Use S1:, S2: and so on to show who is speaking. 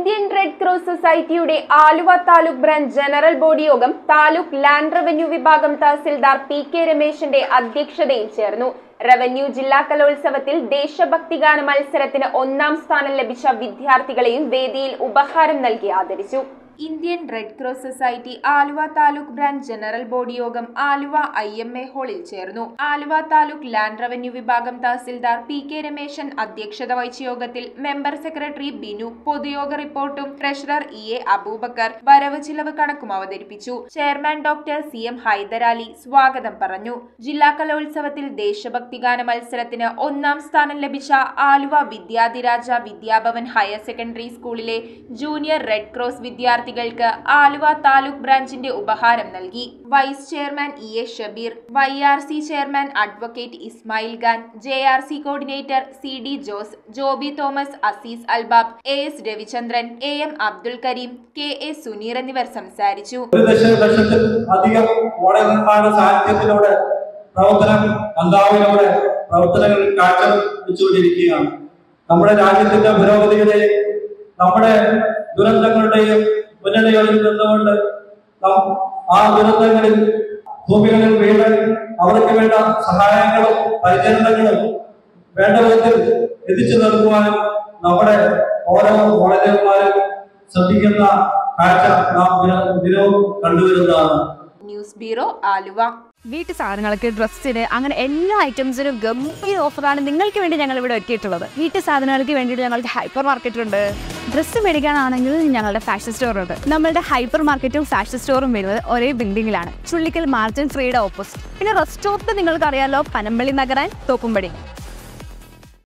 S1: Indian Red Cross സൊസൈറ്റിയുടെ Aluva taluk branch general body യോഗം taluk land revenue വിഭാഗം തഹസിൽദാർ പി കെ രമേശിന്റെ അധ്യക്ഷതയിൽ ചേർന്നു റവന്യൂ ജില്ലാ കലോത്സവത്തിൽ ദേശഭക്തി ഗാന മത്സരത്തിന് ഒന്നാം സ്ഥാനം ലഭിച്ച വിദ്യാർത്ഥികളെയും വേദിയിൽ ഉപഹാരം നൽകി ആദരിച്ചു Indian Red Cross society Aluva taluk branch general body യോഗം ആലുവ ഐ എം എ ഹാളിൽ ചേർന്നു ആലുവ താലൂക്ക് ലാൻഡ് റവന്യൂ വിഭാഗം തഹസിൽദാർ പി കെ രമേശൻ അധ്യക്ഷത വഹിച്ച യോഗത്തിൽ മെമ്പർ സെക്രട്ടറി ബിനു പൊതുയോഗ റിപ്പോർട്ടും ട്രഷറർ ഇ എ അബൂബക്കർ വരവ് ചിലവ് കണക്കും അവതരിപ്പിച്ചു chairman doctor C M Hyderali സ്വാഗതം പറഞ്ഞു ജില്ലാ കലോത്സവത്തിൽ ദേശഭക്തി ഗാന മത്സരത്തിന് ഒന്നാം സ്ഥാനം ലഭിച്ച ആലുവ വിദ്യാധിരാജ വിദ്യാഭവൻ ഹയർ സെക്കൻഡറി സ്കൂളിലെ ജൂനിയർ റെഡ് ക്രോസ് വിദ്യാർത്ഥികൾക്ക് ആലുവ താലൂക്ക് ബ്രാഞ്ചിന്റെ ഉപഹാരം നൽകി vice chairman E A Shabeer Y R C chairman advocate Ismail Khan J R C coordinator C D Jose Joby Thomas Azeez Albab A S Ravichandran A M Abdul Kareem K A Suneer എന്നിവർ സംസാരിച്ചു
S2: ഒരു ദശലക്ഷത്തിൽ അധികം മോഡൽ നിർമ്മാണ സാഹിത്യത്തിലൂടെ പ്രവർത്തനം ബന്ധാവിലൂടെ പ്രവർത്തനങ്ങൾ കാഴ്ചവെച്ചുകൊണ്ടിരിക്കുകയാണ് നമ്മുടെ രാജ്യത്തിന്റെ പുരോഗതിയുടെയും നമ്മുടെ ദുരന്തങ്ങളുടെയും മുന്നണികളിൽ നിന്നുകൊണ്ട് നാം ആ ദുരന്തങ്ങളിൽ ഭൂമികളിൽ വീട് അവർക്ക് വേണ്ട സഹായങ്ങളും പരിചരണങ്ങളും വേണ്ട വിധത്തിൽ എത്തിച്ചു നൽകുവാനും നമ്മുടെ ഓരോ മോഡലന്മാരും ശ്രദ്ധിക്കുന്ന കാഴ്ച നാം ദിന- ദിനവും കണ്ടുവരുന്നതാണ്
S1: ന്യൂസ് ബ്യൂറോ ആലുവ
S3: വീട്ടു സാധനങ്ങൾക്ക് ഡ്രസ്സിന് അങ്ങനെ എല്ലാ ഐറ്റംസിനും ഗംഭീര ഓഫറാണ് നിങ്ങൾക്ക് വേണ്ടി ഞങ്ങൾ ഇവിടെ ഒരുക്കിയിട്ടുള്ളത് വീട്ടു സാധനങ്ങൾക്ക് വേണ്ടിയിട്ട് ഞങ്ങൾക്ക് ഹൈപ്പർ മാർക്കറ്റ് ഉണ്ട് ഡ്രസ്സ് മേടിക്കാനാണെങ്കിൽ ഞങ്ങളുടെ ഫാഷൻ സ്റ്റോർ ഉണ്ട് നമ്മളുടെ ഹൈപ്പർ മാർക്കറ്റും ഫാഷൻ സ്റ്റോറും വരുന്നത് ഒരേ ബിൽഡിങ്ങിലാണ് ചുള്ളിക്കൽ മാർജിൻ ഫ്രീയുടെ ഓപ്പോസിറ്റ് പിന്നെ റെസ്റ്റോറൻറ്റ് നിങ്ങൾക്ക് അറിയാലോ പനമ്പള്ളി നഗരാൻ തോപ്പുംപടി